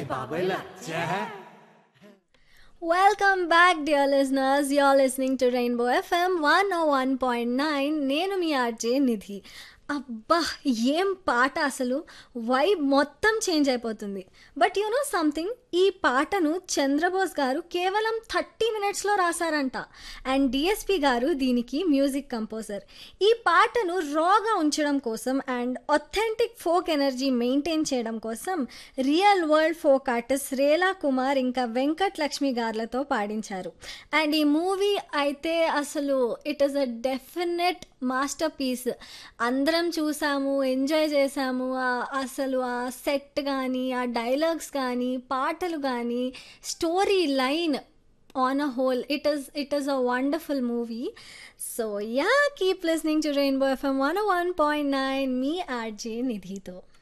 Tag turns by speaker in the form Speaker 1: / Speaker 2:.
Speaker 1: బాబాయ్ లచ్చా
Speaker 2: welcome back dear listeners you're listening to rainbow FM one O one point nine నేను మీ RJ నిధి అబ్బా ఏం పాట అసలు వైబ్ మొత్తం చేంజ్ అయిపోతుంది బట్ యు నో సంథింగ్ ఈ పాటను చంద్రబోస్ గారు కేవలం థర్టీ మినిట్స్లో రాశారంట అండ్ డిఎస్పి గారు దీనికి మ్యూజిక్ కంపోజర్ ఈ పాటను రాగా ఉంచడం కోసం and authentic folk energy maintain చేయడం కోసం real world folk artist Rela Kumar ఇంకా వెంకట్ లక్ష్మి గారులతో పాడించారు అండ్ ఈ మూవీ అయితే అసలు it is a definite masterpiece అందరం చూసాము ఎంజాయ్ చేసాము ఆ- అసలు ఆ సెట్ కానీ ఆ డైలాగ్స్ కానీ పాటలు కానీ story line on a whole it is it is a wonderful movie so yeah keep listening to rainbow FM one one point nine మీ ఆర్జే నిధితో